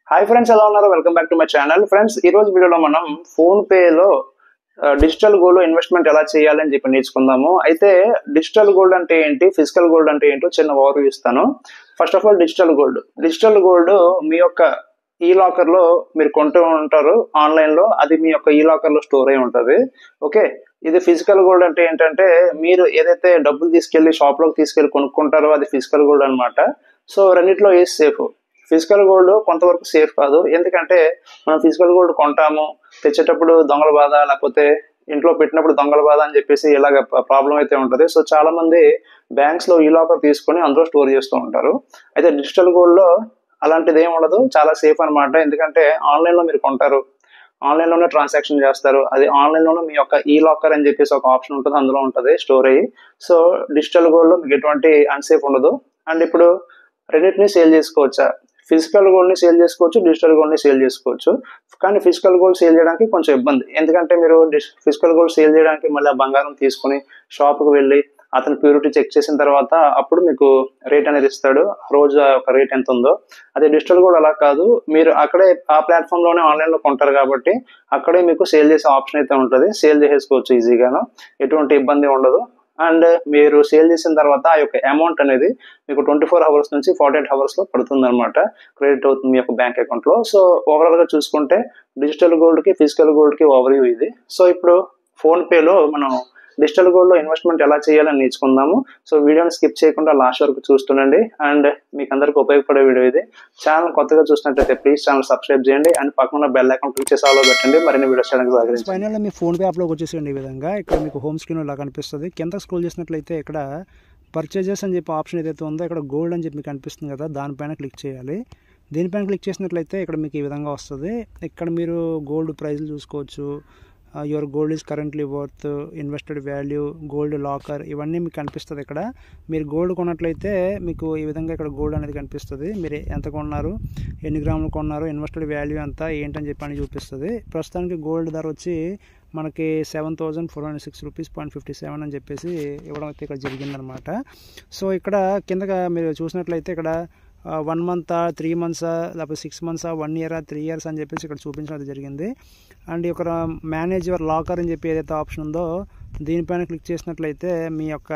hi friends ఎలా ఉన్నారు welcome back to my channel friends ఈ రోజు వీడియోలో మనం ఫోన్ పేలో డిజిటల్ గోల్డ్ ఇన్వెస్ట్మెంట్ ఎలా చేయాలి అని చెప్పి నేర్చుకుందాము అయితే డిజిటల్ గోల్డ్ అంటే ఏంటి ఫిజికల్ గోల్డ్ అంటే ఏంటో చిన్న ఓవర్ ఇస్తాను first of all digital gold digital gold మీ యొక్క ఈ లాకర్ లో మీరు కొంటూ ఉంటారు ఆన్లైన్ లో అది మీ యొక్క ఈ లాకర్ లో స్టోర్ అయి ఉంటది ఓకే ఇది ఫిజికల్ గోల్డ్ అంటే ఏంటంటే మీరు ఏదైతే డబ్బులు తీసుకెళ్లి షాప్ లోకి తీసుకెళ్లి కొనుక్కుంటారో అది ఫిజికల్ గోల్డ్ అన్నమాట సో రెండిట్లో ఏది సేఫ్ ఫిజికల్ గోల్డ్ కొంతవరకు సేఫ్ కాదు ఎందుకంటే మనం ఫిజికల్ గోల్డ్ కొంటాము తెచ్చేటప్పుడు దొంగల బాధ లేకపోతే ఇంట్లో పెట్టినప్పుడు దొంగల బాధ అని చెప్పేసి ఇలాగ ప్రాబ్లం అయితే ఉంటుంది సో చాలా మంది బ్యాంక్స్ లో ఈ లాకర్ తీసుకొని అందులో స్టోర్ చేస్తూ ఉంటారు అయితే డిజిటల్ గోల్డ్ లో అలాంటిది ఏం ఉండదు చాలా సేఫ్ అన్నమాట ఎందుకంటే ఆన్లైన్ లో మీరు కొంటారు ఆన్లైన్ లోనే ట్రాన్సాక్షన్ చేస్తారు అది ఆన్లైన్ లోనే మీ యొక్క ఈ లాకర్ అని చెప్పేసి ఒక ఆప్షన్ ఉంటుంది అందులో ఉంటుంది స్టోర్ అయ్యి సో డిజిటల్ గోల్డ్ లో మీకు ఎటువంటి అన్సేఫ్ ఉండదు అండ్ ఇప్పుడు రెండింటిని సేల్ చేసుకోవచ్చా ఫిజికల్ గోల్డ్ ని సేల్ చేసుకోవచ్చు డిజిటల్ గోల్డ్ ని సేల్ చేసుకోవచ్చు కానీ ఫిజికల్ గోల్డ్ సేల్ చేయడానికి కొంచెం ఇబ్బంది ఎందుకంటే మీరు ఫిజికల్ గోల్డ్ సేల్ చేయడానికి మళ్ళీ ఆ బంగారం తీసుకుని షాప్కి వెళ్ళి అతను ప్యూరిటీ చెక్ చేసిన తర్వాత అప్పుడు మీకు రేట్ అనేది ఇస్తాడు రోజు ఒక రేట్ ఎంత ఉందో అదే డిజిటల్ గోల్డ్ అలా కాదు మీరు అక్కడే ఆ ప్లాట్ఫామ్ లోనే ఆన్లైన్ లో కొంటారు కాబట్టి అక్కడే మీకు సేల్ చేసే ఆప్షన్ అయితే ఉంటుంది సేల్ చేసేసుకోవచ్చు ఈజీగాను ఎటువంటి ఇబ్బంది ఉండదు అండ్ మీరు సేల్ చేసిన తర్వాత ఆ యొక్క అమౌంట్ అనేది మీకు ట్వంటీ ఫోర్ అవర్స్ నుంచి ఫార్టీ ఎయిట్ అవర్స్ లో పడుతుంది అనమాట క్రెడిట్ అవుతుంది మీ యొక్క బ్యాంక్ అకౌంట్ లో సో ఓవరాల్ గా చూసుకుంటే డిజిటల్ గోల్డ్ కి ఫిజికల్ గోల్డ్ కి ఓవర్ ఇది సో ఇప్పుడు ఫోన్ పేలో మనం డిజిటల్ గోల్డ్ లో ఇన్వెస్ట్మెంట్ ఎలా చేయాలని నేర్చుకుందాము సో వీడియోని స్కిప్ చేయకుండా లాస్ట్ వరకు చూస్తుండండి అండ్ మీకు అందరికి ఉపయోగపడే వీడియో ఇది ఛానల్ కొత్తగా చూసినట్లయితే ప్లీజ్ ఛానల్ సబ్స్క్రైబ్ చేయండి అండ్ పక్కన బెల్ ఐకాన్ క్లిక్ చేసి ఆలో పెట్టండి మరిన్ని వీడియోస్ చేయడానికి సహకరించండి ఫైనల్గా మీ ఫోన్ పే యాప్లోకి వచ్చేసేయండి ఈ విధంగా ఇక్కడ మీకు హోమ్ స్క్రీన్ ఇలా కనిపిస్తుంది కింద స్క్రోల్ చేసినట్లయితే ఇక్కడ పర్చేజెస్ అని చెప్పి ఆప్షన్ ఏదైతే ఉందో ఇక్కడ గోల్డ్ అని చెప్పి మీకు కనిపిస్తుంది కదా దానిపైన క్లిక్ చేయాలి దీనిపైన క్లిక్ చేసినట్లయితే ఇక్కడ మీకు ఈ విధంగా వస్తుంది ఇక్కడ మీరు గోల్డ్ ప్రైస్లు చూసుకోవచ్చు your gold is currently worth invested value gold locker ఇవన్నీ మీకు కనిపిస్తుంది ఇక్కడ మీరు గోల్డ్ కొన్నట్లయితే మీకు ఈ విధంగా ఇక్కడ గోల్డ్ అనేది కనిపిస్తుంది మీరు ఎంత కొన్నారు ఎన్ని గ్రాములు కొన్నారు ఇన్వెస్టెడ్ వాల్యూ ఎంత ఏంటని చెప్పి అని చూపిస్తుంది ప్రస్తుతానికి గోల్డ్ ధర వచ్చి మనకి seven thousand four hundred six rupees point fifty seven అని చెప్పేసి ఇవ్వడం అయితే ఇక్కడ జరిగిందనమాట సో ఇక్కడ కిందగా మీరు చూసినట్లయితే ఇక్కడ వన్ మంతా త్రీ మంత్సా లేకపోతే సిక్స్ మంత్సా వన్ ఇయరా త్రీ ఇయర్స్ అని చెప్పేసి ఇక్కడ చూపించడం అయితే జరిగింది అండ్ ఇక్కడ మేనేజ్ యువర్ లాకర్ అని చెప్పి ఏదైతే ఆప్షన్ ఉందో దీనిపైన క్లిక్ చేసినట్లయితే మీ యొక్క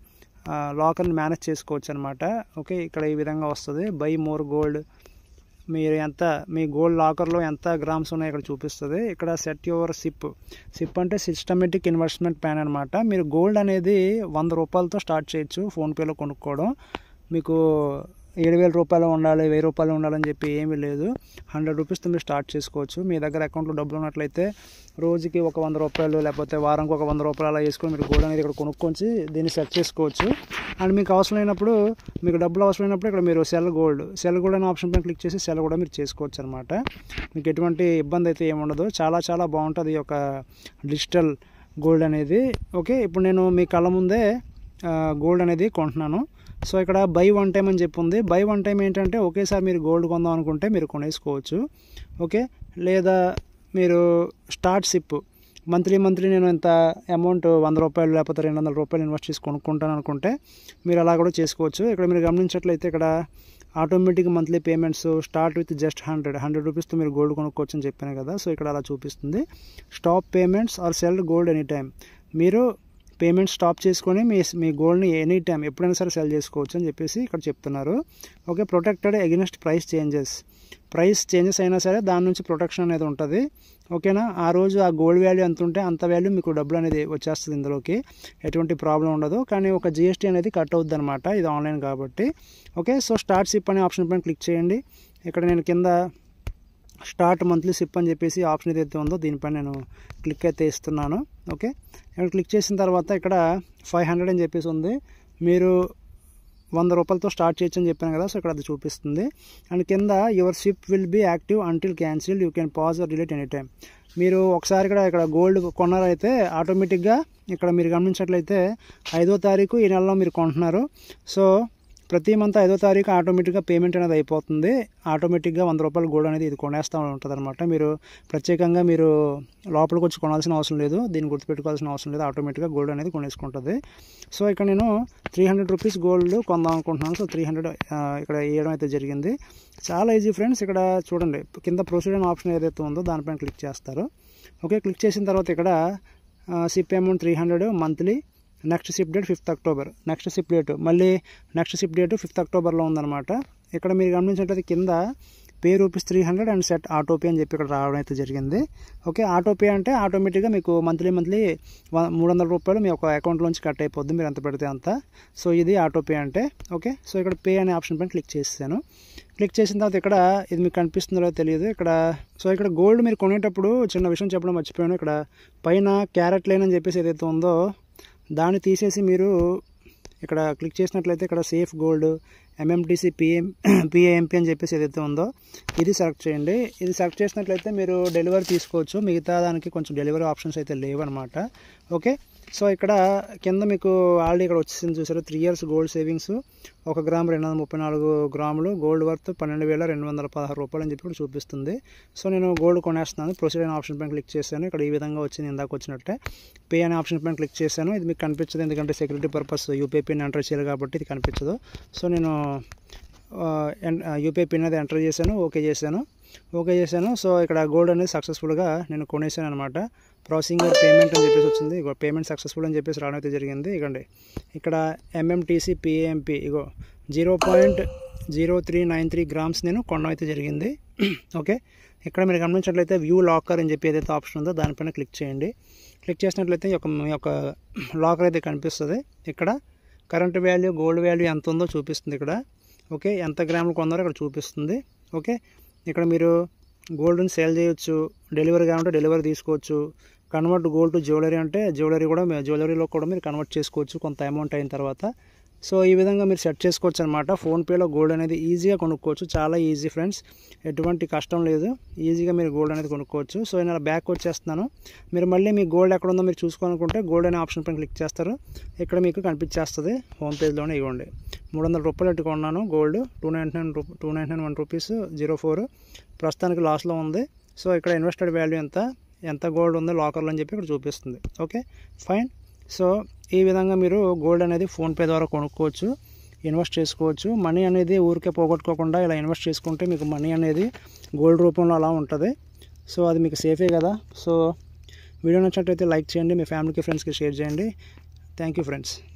లాకర్ని మేనేజ్ చేసుకోవచ్చు అనమాట ఓకే ఇక్కడ ఈ విధంగా వస్తుంది బై మోర్ గోల్డ్ మీరు ఎంత మీ గోల్డ్ లాకర్లో ఎంత గ్రామ్స్ ఉన్నాయో ఇక్కడ చూపిస్తుంది ఇక్కడ సెట్ యువర్ సిప్ సిప్ అంటే సిస్టమేటిక్ ఇన్వెస్ట్మెంట్ ప్లాన్ అనమాట మీరు గోల్డ్ అనేది వంద రూపాయలతో స్టార్ట్ చేయొచ్చు ఫోన్పేలో కొనుక్కోవడం మీకు ఏడు వేల రూపాయలు ఉండాలి వెయ్యి రూపాయలు ఉండాలని చెప్పి ఏమీ లేదు హండ్రెడ్ రూపీస్తో మీరు స్టార్ట్ చేసుకోవచ్చు మీ దగ్గర అకౌంట్లో డబ్బులు ఉన్నట్లయితే రోజుకి ఒక వంద రూపాయలు లేకపోతే వారంకి ఒక వంద రూపాయలు అలా వేసుకొని మీరు గోల్డ్ అనేది ఇక్కడ కొనుక్కొని దీన్ని సెట్ చేసుకోవచ్చు అండ్ మీకు అవసరమైనప్పుడు మీకు డబ్బులు అవసరమైనప్పుడు ఇక్కడ మీరు సెల్ గోల్డ్ సెల్ గోల్డ్ అనే ఆప్షన్ పైన క్లిక్ చేసి సెల్ కూడా మీరు చేసుకోవచ్చు అనమాట మీకు ఎటువంటి ఇబ్బంది అయితే ఏముండదు చాలా చాలా బాగుంటుంది ఈ యొక్క డిజిటల్ గోల్డ్ అనేది ఓకే ఇప్పుడు నేను మీ కళ్ళ ముందే గోల్డ్ అనేది కొంటున్నాను సో ఇక్కడ బై వన్ టైం అని చెప్పి ఉంది బై వన్ టైం ఏంటంటే ఒకేసారి మీరు గోల్డ్ కొందాం అనుకుంటే మీరు కొనేసుకోవచ్చు ఓకే లేదా మీరు స్టార్ట్ సిప్ మంత్లీ మంత్లీ నేను ఇంత అమౌంట్ వంద రూపాయలు లేకపోతే రెండు వందల రూపాయలు ఇన్వెస్ట్ చేసి కొనుక్కుంటాను అనుకుంటే మీరు అలా కూడా చేసుకోవచ్చు ఇక్కడ మీరు గమనించినట్లయితే ఇక్కడ automatic monthly payments start with just hundred hundred రూపీస్తో మీరు గోల్డ్ కొనుక్కోవచ్చు అని చెప్పాను కదా సో ఇక్కడ అలా చూపిస్తుంది stop payments or sell gold any time మీరు పేమెంట్ స్టాప్ చేసుకొని మీ మీ గోల్డ్ని ఎనీ టైం ఎప్పుడైనా సరే సెల్ చేసుకోవచ్చు అని చెప్పేసి ఇక్కడ చెప్తున్నారు okay protected against price changes price changes అయినా సరే దాని నుంచి ప్రొటెక్షన్ అనేది ఉంటుంది ఓకేనా ఆ రోజు ఆ గోల్డ్ వాల్యూ ఎంత ఉంటే అంత వాల్యూ మీకు డబ్బులు అనేది వచ్చేస్తుంది ఇందులోకి ఎటువంటి ప్రాబ్లం ఉండదు కానీ ఒక జిఎస్టీ అనేది కట్ అవుద్ది అనమాట ఇది ఆన్లైన్ కాబట్టి ఓకే సో స్టార్ట్ సిప్ అనే ఆప్షన్ పైన క్లిక్ చేయండి ఇక్కడ నేను కింద స్టార్ట్ మంత్లీ సిప్ అని చెప్పేసి ఆప్షన్ ఏదైతే ఉందో దీనిపైన నేను క్లిక్ అయితే ఇస్తున్నాను ఓకే ఇక్కడ క్లిక్ చేసిన తర్వాత ఇక్కడ ఫైవ్ హండ్రెడ్ అని చెప్పేసి ఉంది మీరు వంద రూపాయలతో స్టార్ట్ చేయొచ్చు అని చెప్పాను కదా సో ఇక్కడ అది చూపిస్తుంది అండ్ కింద your SIP will be active until cancel you can pause or delete any time మీరు ఒకసారి ఇక్కడ ఇక్కడ గోల్డ్ కొన్నారైతే ఆటోమేటిక్గా ఇక్కడ మీరు గమనించినట్లయితే ఐదో తారీఖు ఈ నెలలో మీరు కొంటున్నారు సో ప్రతి మంత్ ఐదో తారీఖు ఆటోమేటిక్గా పేమెంట్ అనేది అయిపోతుంది ఆటోమేటిక్గా వంద రూపాయలు గోల్డ్ అనేది ఇది కొనేస్తూ ఉంటుంది అనమాట మీరు ప్రత్యేకంగా మీరు లోపలికి వచ్చి కొనాల్సిన అవసరం లేదు దీన్ని గుర్తుపెట్టుకోవాల్సిన అవసరం లేదు ఆటోమేటిక్గా గోల్డ్ అనేది కొనేసుకుంటుంది సో ఇక్కడ నేను త్రీ హండ్రెడ్ రూపీస్ గోల్డ్ కొందాం అనుకుంటున్నాను సో త్రీ హండ్రెడ్ ఇక్కడ వేయడం అయితే జరిగింది చాలా ఈజీ ఫ్రెండ్స్ ఇక్కడ చూడండి కింద ప్రొసీడర్ ఆప్షన్ ఏదైతే ఉందో దానిపైన క్లిక్ చేస్తారు ఓకే క్లిక్ చేసిన తర్వాత ఇక్కడ SIP amount three hundred monthly next SIP date fifth October next SIP date మళ్ళీ నెక్స్ట్ సిప్ డేట్ ఫిఫ్త్ అక్టోబర్లో ఉందన్నమాట ఇక్కడ మీరు గమనించినట్లయితే కింద pay rupees three hundred and set auto pay అని చెప్పి ఇక్కడ రావడం అయితే జరిగింది ఓకే ఆటో పే అంటే ఆటోమేటిక్గా మీకు మంత్లీ మంత్లీ మూడు వందల రూపాయలు మీ యొక్క అకౌంట్లోంచి కట్ అయిపోద్ది మీరు ఎంత పెడితే అంత సో ఇది ఆటో పే అంటే ఓకే సో ఇక్కడ పే అనే ఆప్షన్ పైన క్లిక్ చేసాను క్లిక్ చేసిన తర్వాత ఇక్కడ ఇది మీకు కనిపిస్తుందో తెలియదు ఇక్కడ సో ఇక్కడ గోల్డ్ మీరు కొనేటప్పుడు చిన్న విషయం చెప్పడం మర్చిపోయాను ఇక్కడ పైన క్యారెట్ లైన్ అని చెప్పేసి ఏదైతే ఉందో దాన్ని తీసేసి మీరు ఇక్కడ క్లిక్ చేసినట్లయితే ఇక్కడ safe gold MMTC PM PAMP అని చెప్పేసి ఏదైతే ఉందో ఇది సెలెక్ట్ చేయండి ఇది సెలెక్ట్ చేసినట్లయితే మీరు డెలివరీ తీసుకోవచ్చు మిగతా దానికి కొంచెం డెలివరీ ఆప్షన్స్ అయితే లేవన్నమాట ఓకే సో ఇక్కడ కింద మీకు ఆల్రెడీ ఇక్కడ వచ్చేసింది చూసారు త్రీ ఇయర్స్ గోల్డ్ సేవింగ్స్ ఒక గ్రామ్ రెండు వందల ముప్పై నాలుగు గ్రాములు గోల్డ్ వర్త్ పన్నెండు వేల రెండు వందల పదహారు రూపాయలు అని చెప్పి ఇక్కడ చూపిస్తుంది సో నేను గోల్డ్ కొనేస్తున్నాను ప్రొసీడ్ అనే ఆప్షన్ పైన క్లిక్ చేశాను ఇక్కడ ఈ విధంగా వచ్చింది ఇందాక వచ్చినట్టే పే అనే ఆప్షన్ పైన క్లిక్ చేశాను ఇది మీకు కనిపించదు ఎందుకంటే security purpose UPI PIN enter చేయాలి కాబట్టి ఇది కనిపించదు సో నేను యూపీఐ పిన్ అనేది ఎంటర్ చేశాను ఓకే చేశాను ఓకే చేశాను సో ఇక్కడ గోల్డ్ అనేది సక్సెస్ఫుల్గా నేను కొనేసాను అనమాట ప్రాసెసింగ్ పేమెంట్ అని చెప్పేసి వచ్చింది ఇగో పేమెంట్ సక్సెస్ఫుల్ అని చెప్పేసి రావడం అయితే జరిగింది ఇగోండి ఇక్కడ ఎంఎంటీసీ పిఏఎంపి ఇగో zero point zero three nine three grams నేను కొనడం అయితే జరిగింది ఓకే ఇక్కడ మీరు గమనించినట్లయితే వ్యూ లాకర్ అని చెప్పి ఏదైతే ఆప్షన్ ఉందో దానిపైన క్లిక్ చేయండి క్లిక్ చేసినట్లయితే ఒక మీ యొక్క లాకర్ అయితే కనిపిస్తుంది ఇక్కడ కరెంట్ వాల్యూ గోల్డ్ వాల్యూ ఎంత ఉందో చూపిస్తుంది ఇక్కడ ఓకే ఎంత గ్రాములు కొన్నారో ఇక్కడ చూపిస్తుంది ఓకే ఇక్కడ మీరు గోల్డ్ని సేల్ చేయొచ్చు డెలివరీ కావాలంటే డెలివరీ తీసుకోవచ్చు కన్వర్ట్ గోల్డ్ టు జ్యువెలరీ అంటే జ్యువెలరీ కూడా జ్యువెలరీలో కూడా మీరు కన్వర్ట్ చేసుకోవచ్చు కొంత అమౌంట్ అయిన తర్వాత సో ఈ విధంగా మీరు సెట్ చేసుకోవచ్చు అనమాట ఫోన్పేలో గోల్డ్ అనేది ఈజీగా కొనుక్కోవచ్చు చాలా ఈజీ ఫ్రెండ్స్ ఎటువంటి కష్టం లేదు ఈజీగా మీరు గోల్డ్ అనేది కొనుక్కోవచ్చు సో నేను బ్యాక్ వచ్చేస్తున్నాను మీరు మళ్ళీ మీ గోల్డ్ ఎక్కడ ఉందో మీరు చూసుకోవాలనుకుంటే గోల్డ్ అనే ఆప్షన్ పైన క్లిక్ చేస్తారు ఇక్కడ మీకు కనిపించేస్తుంది హోమ్ పేజ్లోనే ఇవ్వండి మూడు వందల రూపాయలు పెట్టి కొన్నాను గోల్డ్ టూ నైన్ నైన్ రూ two nine nine one rupees zero four ప్రస్తుతానికి లాస్లో ఉంది సో ఇక్కడ ఇన్వెస్టెడ్ వాల్యూ ఎంత ఎంత గోల్డ్ ఉందో లాకర్లో అని చెప్పి ఇక్కడ చూపిస్తుంది ఓకే ఫైన్ సో ఈ విధంగా మీరు గోల్డ్ అనేది ఫోన్పే ద్వారా కొనుక్కోవచ్చు ఇన్వెస్ట్ చేసుకోవచ్చు మనీ అనేది ఊరికే పోగొట్టుకోకుండా ఇలా ఇన్వెస్ట్ చేసుకుంటే మీకు మనీ అనేది గోల్డ్ రూపంలో అలా ఉంటుంది సో అది మీకు సేఫే కదా సో వీడియో నచ్చినట్లయితే లైక్ చేయండి మీ ఫ్యామిలీకి ఫ్రెండ్స్కి షేర్ చేయండి థ్యాంక్ యూ ఫ్రెండ్స్